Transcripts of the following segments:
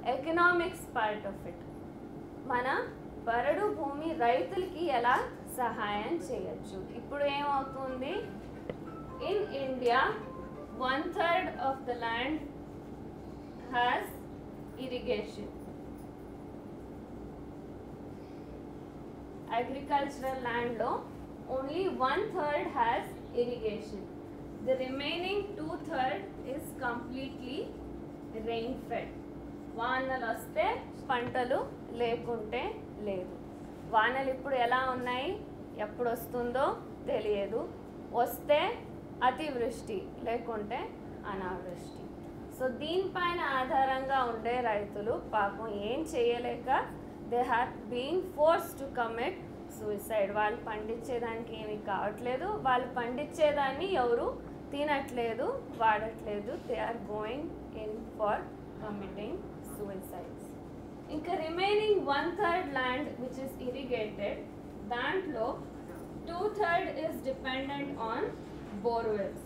Economics part of it మన బరడు భూమి రైతులకి ఎలా సహాయం చేయొచ్చు ఇప్పుడు ఏమవుతుంది in India one third of the land has irrigation agricultural land లో only one third has irrigation. The remaining two third is completely rain fed. వానలు వస్తే పంటలు లేకుంటే లేదు వానలు ఇప్పుడు ఎలా ఉన్నాయి ఎప్పుడు వస్తుందో తెలియదు వస్తే అతివృష్టి లేకుంటే అనావృష్టి సో దీనిపైన ఆధారంగా ఉండే రైతులు పాపం ఏం చేయలేక they have being force to commit suicide వాళ్ళు పండించేదానికి ఏమీ కావట్లేదు వాళ్ళు పండించేదాన్ని ఎవరు తినట్లేదు వాడట్లేదు they are going in for committing suicides ఇంకా remaining one third land which is irrigated దాంట్లో two third is dependent on borewells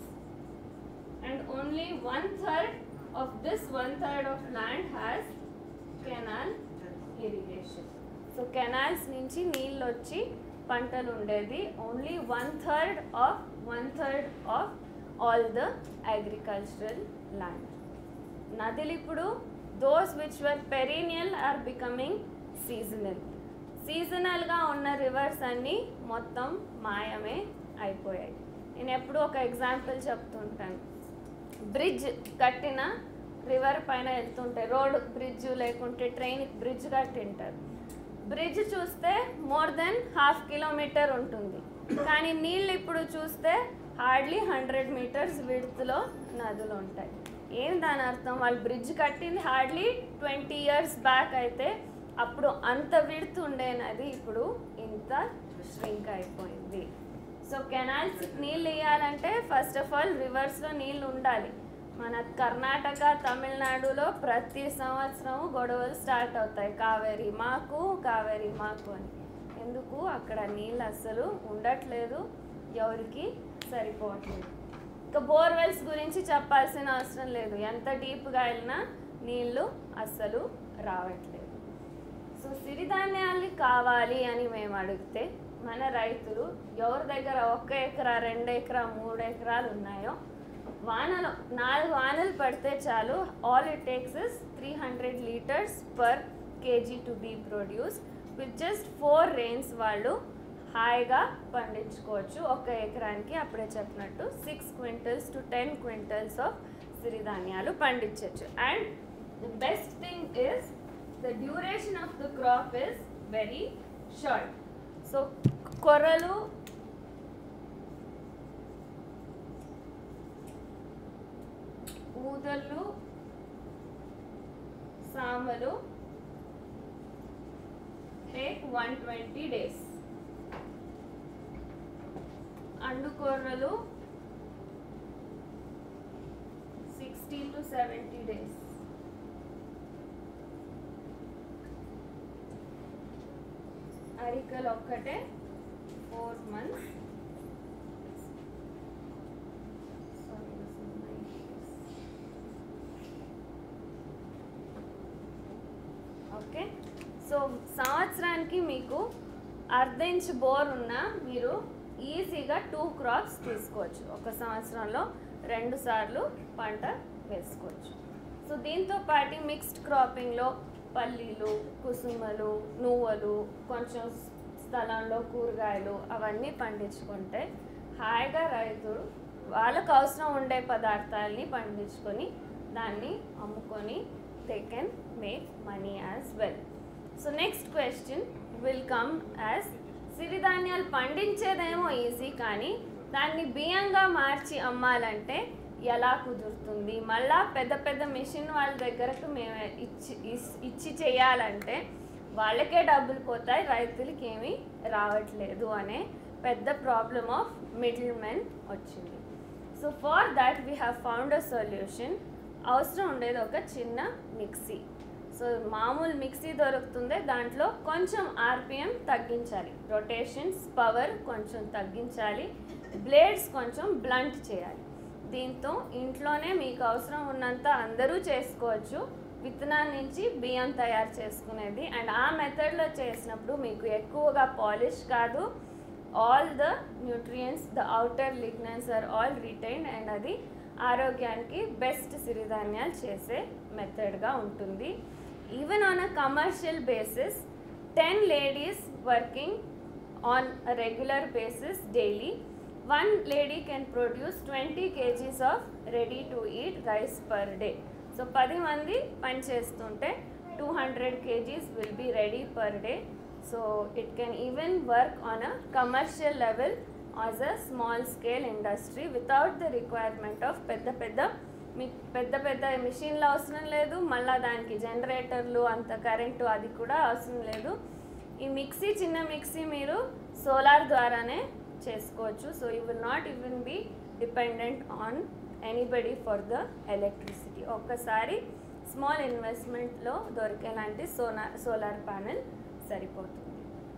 and only one third of this one third of land has canal irrigation. So canals నుంచి నీళ్ళు వచ్చి పంటలు ఉండేది only one third of one third of all the agricultural land నదులు ఇప్పుడు those which were perennial are becoming seasonal సీజనల్గా ఉన్న reverse అన్నీ మొత్తం మాయమే అయిపోయాయి నేను ఎప్పుడూ ఒక ఎగ్జాంపుల్ చెప్తుంటాను బ్రిడ్జ్ కట్టిన రివర్ పైన వెళ్తుంటే రోడ్ బ్రిడ్జ్ లేకుంటే ట్రైన్ బ్రిడ్జ్ కట్టింటారు బ్రిడ్జ్ చూస్తే మోర్ దెన్ హాఫ్ కిలోమీటర్ ఉంటుంది కానీ నీళ్ళు ఇప్పుడు చూస్తే హార్డ్లీ హండ్రెడ్ మీటర్స్ విడ్త్లో నదులు ఉంటాయి ఏం దాని అర్థం వాళ్ళు బ్రిడ్జ్ కట్టింది హార్డ్లీ ట్వంటీ ఇయర్స్ బ్యాక్ అయితే అప్పుడు అంత విడ్త్ ఉండే నది ఇప్పుడు ఇంత ష్రింక్ అయిపోయింది సో కెనాల్స్ నీళ్ళు వేయాలంటే ఫస్ట్ ఆఫ్ ఆల్ రివర్స్లో నీళ్ళు ఉండాలి మన కర్ణాటక తమిళనాడులో ప్రతి సంవత్సరం గొడవలు స్టార్ట్ అవుతాయి కావేరి మాకు కావేరి మాకు అని ఎందుకు అక్కడ నీళ్ళు అస్సలు ఉండట్లేదు ఎవరికి సరిపోవట్లేదు ఇంకా బోర్వెల్స్ గురించి చెప్పాల్సిన అవసరం లేదు ఎంత డీప్గా వెళ్ళినా నీళ్ళు అస్సలు రావట్లేదు సో సిరిధాన్యాలు కావాలి అని మేము అడిగితే మన రైతులు ఎవరి దగ్గర ఒక్క ఎకరా రెండు ఎకరా మూడు ఎకరాలు ఉన్నాయో వానలు నాలుగు వానలు పడితే చాలు all it takes is three hundred litres per kg to be produce with just four rains వాళ్ళు హాయిగా పండించుకోవచ్చు ఒక ఎకరానికి అప్పుడే చెప్పినట్టు six quintals to ten quintals of సిరిధాన్యాలు పండించవచ్చు and the best thing is the duration of the crop is very short so కొర్రలు ఊదళ్ళు సామలు టేక్ వన్ ట్వంటీ డేస్ అండుకొర్రలు సిక్స్టీ టు సెవెంటీ డేస్ అరికలు ఒక్కటే ఫోర్ మంత్స్ ఓకే సో సంవత్సరానికి మీకు అర్ధ ఇంచ్ బోర్ ఉన్న మీరు ఈజీగా టూ క్రాప్స్ తీసుకోవచ్చు ఒక సంవత్సరంలో రెండు సార్లు పంట వేసుకోవచ్చు సో దీంతో పాటు మిక్స్డ్ క్రాపింగ్లో పల్లీలు కుసుమలు నువ్వులు కొంచెం స్థలంలో కూరగాయలు అవన్నీ పండించుకుంటే హాయిగా రైతులు వాళ్ళకు అవసరం ఉండే పదార్థాలని పండించుకొని దాన్ని అమ్ముకొని they can make money as well so next question will come as సిరిధాన్యాలు పండించేదేమో ఈజీ కానీ దాన్ని బియ్యంగా మార్చి అమ్మాలంటే ఎలా కుదురుతుంది మళ్ళా పెద్ద పెద్ద మిషన్ వాళ్ళ దగ్గరకు మేము ఇచ్చి ఇస్- ఇచ్చి చేయాలంటే వాళ్ళకే డబ్బులు పోతాయి రైతులకి ఏమీ రావట్లేదు అనే పెద్ద ప్రాబ్లమ్ ఆఫ్ మిడిల్ మెన్ వచ్చింది so for that we have found a solution అవసరం ఉండేది ఒక చిన్న మిక్సీ సో మామూలు మిక్సీ దొరుకుతుంది దాంట్లో కొంచెం ఆర్పిఎం తగ్గించాలి రొటేషన్స్ పవర్ కొంచెం తగ్గించాలి బ్లేడ్స్ కొంచెం బ్లంట్ చేయాలి దీంతో ఇంట్లోనే మీకు అవసరం ఉన్నంత అందరూ చేసుకోవచ్చు విత్తనాల నుంచి బియ్యం తయారు చేసుకునేది అండ్ ఆ మెథడ్లో చేసినప్పుడు మీకు ఎక్కువగా పాలిష్ కాదు all the nutrients the outer lignins are all retain and అది ఆరోగ్యానికి బెస్ట్ సిరిధాన్యాలు చేసే మెథడ్గా ఉంటుంది even on a commercial basis ten ladies working on a regular basis daily one lady can produce 20 kgs of ready to eat rice per day so పది మంది పని చేస్తుంటే two hundred kgs will be ready per day so it can even work on a commercial level as a small scale industry without the requirement of పెద్ద పెద్ద మీకు పెద్ద పెద్ద మిషన్లు అవసరం లేదు మళ్ళీ దానికి జనరేటర్లు అంత కరెంటు అది కూడా అవసరం లేదు ఈ మిక్సీ చిన్న మిక్సీ మీరు సోలార్ ద్వారానే చేసుకోవచ్చు so you will not even be dependent on anybody for the electricity ఒక్కసారి స్మాల్ ఇన్వెస్ట్మెంట్లో దొరికేలాంటి సోనా సోలార్ ప్యానెల్ సరిపోతుంది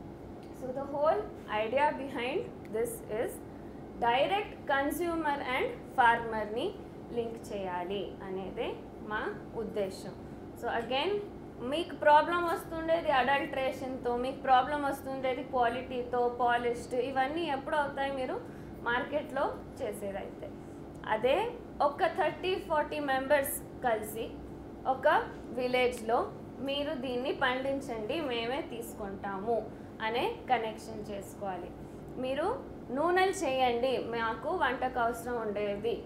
so the whole idea behind this is direct consumer and ఫార్మర్ని లింక్ చేయాలి అనేదే మా ఉద్దేశం సో అగైన్ మీకు ప్రాబ్లం వస్తుండేది అడల్ట్రేషన్తో మీకు ప్రాబ్లం వస్తుండేది క్వాలిటీతో పాలిష్డ్ ఇవన్నీ ఎప్పుడు అవుతాయి మీరు మార్కెట్లో చేసేదైతే అదే ఒక థర్టీ ఫార్టీ మెంబర్స్ కలిసి ఒక విలేజ్లో మీరు దీన్ని పండించండి మేమే తీసుకుంటాము అనే కనెక్షన్ చేసుకోవాలి మీరు నూనెలు చేయండి మాకు వంటకు అవసరం ఉండేది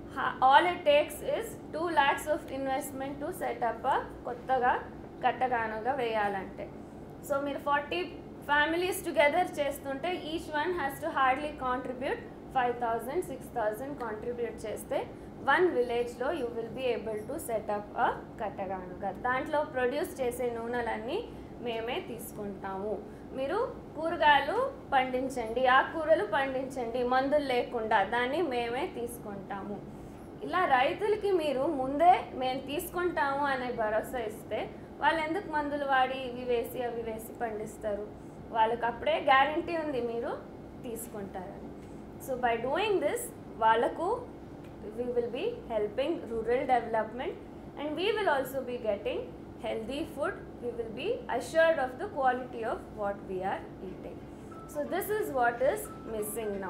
all it takes is two lakhs of investment to set up కొత్తగా కట్టగానుగా వేయాలంటే సో మీరు ఫార్టీ ఫ్యామిలీస్ టుగెదర్ చేస్తుంటే each one has to hardly contribute five thousand six thousand contribute చేస్తే వన్ విలేజ్లో you will be able to set up a కట్టగానుగా దాంట్లో produce చేసే నూనెలన్నీ మేమే తీసుకుంటాము మీరు కూరగాయలు పండించండి ఆకుకూరలు పండించండి మందులు లేకుండా దాన్ని మేమే తీసుకుంటాము ఇలా రైతులకి మీరు ముందే మేము తీసుకుంటాము అనే భరోసా ఇస్తే వాళ్ళు ఎందుకు మందులు వాడి ఇవి వేసి అవి వేసి పండిస్తారు వాళ్ళకి అప్పుడే గ్యారంటీ ఉంది మీరు తీసుకుంటారని సో బై డూయింగ్ దిస్ వాళ్ళకు we will be helping rural development and we will also be getting healthy food we will be assured of the quality of what we are eating so this is what is missing now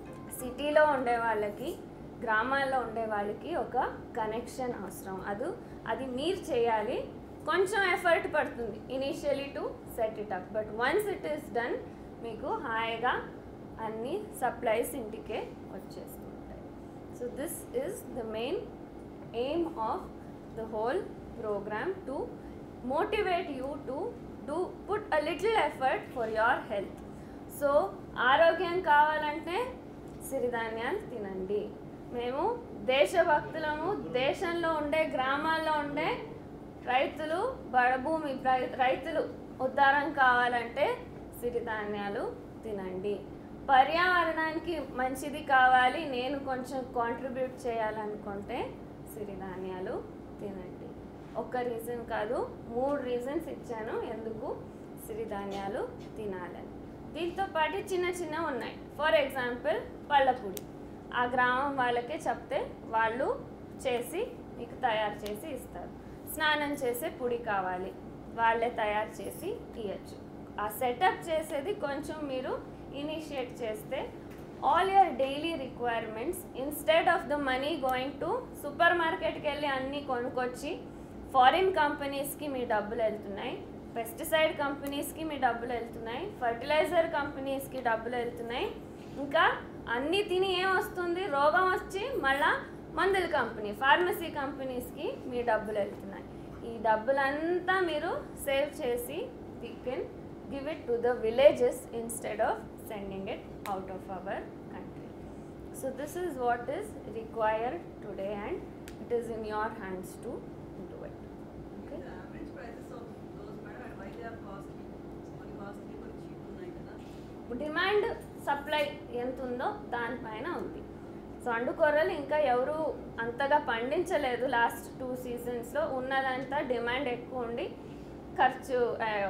సిటీలో ఉండే వాళ్ళకి గ్రామాల్లో ఉండే వాళ్ళకి ఒక connection అవసరం అది అది మీరు చేయాలి కొంచెం ఎఫర్ట్ పడుతుంది initially to set it up but once it is done మీకు హాయిగా అన్ని సప్లైస్ ఇంటికే వచ్చేస్తుంటాయి so this is the main aim of the whole program to motivate you to do put a little effort for your health so ఆరోగ్యం కావాలంటే సిరిధాన్యాలు తినండి మేము దేశభక్తులము దేశంలో ఉండే గ్రామాల్లో ఉండే రైతులు బడభూమి రై- రైతులు ఉద్ధారం కావాలంటే సిరిధాన్యాలు తినండి పర్యావరణానికి మంచిది కావాలి నేను కొంచెం కాంట్రిబ్యూట్ చేయాలనుకుంటే సిరిధాన్యాలు తినండి ఒక్క రీజన్ కాదు మూడు రీజన్స్ ఇచ్చాను ఎందుకు సిరిధాన్యాలు తినాలని దీంతో పాటు చిన్న చిన్న ఉన్నాయి ఫర్ ఎగ్జాంపుల్ పళ్ళపూడి ఆ గ్రామం వాళ్ళకే చెప్తే వాళ్ళు చేసి మీకు తయారు చేసి ఇస్తారు స్నానం చేసే పొడి కావాలి వాళ్ళే తయారు చేసి ఇవ్వచ్చు ఆ సెటప్ చేసేది కొంచెం మీరు ఇనిషియేట్ చేస్తే all your daily requirements instead of the money going to super మార్కెట్కి వెళ్ళి అన్నీ కొనుక్కొచ్చి ఫారిన్ కంపెనీస్కి మీ డబ్బులు వెళ్తున్నాయి పెస్టిసైడ్ కంపెనీస్కి మీ డబ్బులు వెళ్తున్నాయి ఫర్టిలైజర్ కంపెనీస్కి డబ్బులు వెళ్తున్నాయి ఇంకా అన్నీ తిని ఏం వస్తుంది రోగం వచ్చి మళ్ళా మందుల కంపెనీ ఫార్మసీ కంపెనీస్కి మీ డబ్బులు వెళ్తున్నాయి ఈ డబ్బులంతా మీరు సేవ్ చేసి we can give it to the villages instead of sending it out of our country so this is what is required today and it is in your hands to do it okay The average prices of those, madam, and why they are costly? కొన్ని costly, కొన్ని cheap ఉన్నాయి కదా. Demand supply ఎంత ఉందో దానిపైన ఉంది so అండుకొర్రలు ఇంకా ఎవరు అంతగా పండించలేదు లాస్ట్ టూ సీజన్స్లో ఉన్నదంతా డిమాండ్ ఎక్కువ ఉండి ఖర్చు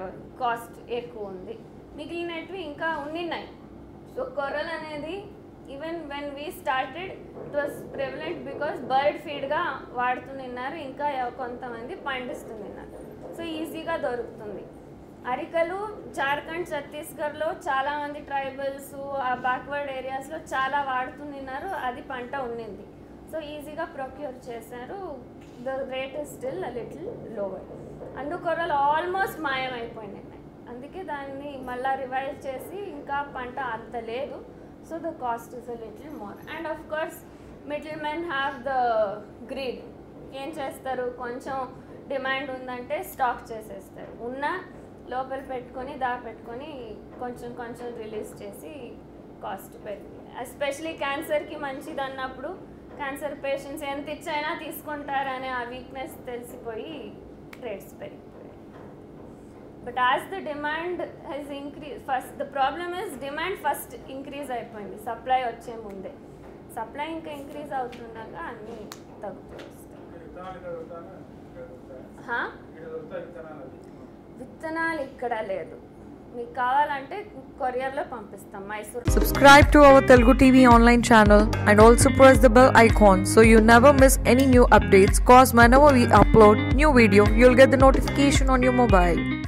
కాస్ట్ ఎక్కువ ఉంది మిగిలినవి ఇంకా ఉండినాయి సో కొర్రలు అనేది even when we started it was prevalent because bird ఫీడ్గా వాడుతున్నారు ఇంకా ఎవ- కొంతమంది పండిస్తున్నారు సో ఈజీగా దొరుకుతుంది అరికలు జార్ఖండ్ ఛత్తీస్గఢ్లో చాలా మంది ట్రైబల్స్ ఆ బ్యాక్వర్డ్ ఏరియాస్లో చాలా వాడుతున్నారు అది పంట ఉండింది సో ఈజీగా ప్రొక్యూర్ చేశారు the rate is still a little lower and కొర్రలు ఆల్మోస్ట్ మాయమైపోయినాయి అందుకే దాన్ని మళ్ళీ రివైవ్ చేసి ఇంకా పంట అంత లేదు so the cost is a little more and of course middle men have the greed ఏం చేస్తారు కొంచెం డిమాండ్ ఉందంటే స్టాక్ చేసేస్తారు ఉన్న లోపల పెట్టుకొని దా పెట్టుకొని కొంచెం కొంచెం రిలీజ్ చేసి కాస్ట్ పెరిగింది ఎస్పెషలీ క్యాన్సర్కి మంచిది అన్నప్పుడు క్యాన్సర్ పేషెంట్స్ ఎంత ఇచ్చైనా తీసుకుంటారనే ఆ వీక్నెస్ తెలిసిపోయి రేట్స్ పెరిగిపోయాయి but as the demand has increase first the problem is demand first increase అయిపోయింది సప్లై వచ్చే ముందే సప్లై ఇంకా ఇంక్రీజ్ అవుతుండగా అన్నీ తగ్గుతూ వస్తాయి విత్తనాలు ఇక్కడ దొరుకుతాయా? ఇక్కడ దొరుకుతాయా? హా? ఇక్కడ దొరుకుతాయి విత్తనాలు అవి. విత్తనాలు ఇక్కడ లేదు మీకు కావాలంటే కొరియర్లో పంపిస్తాం Mysore Subscribe to our Telugu TV online channel and also press the bell icon so you never miss any new updates. Cause whenever we upload new video, you'll get the notification on your mobile.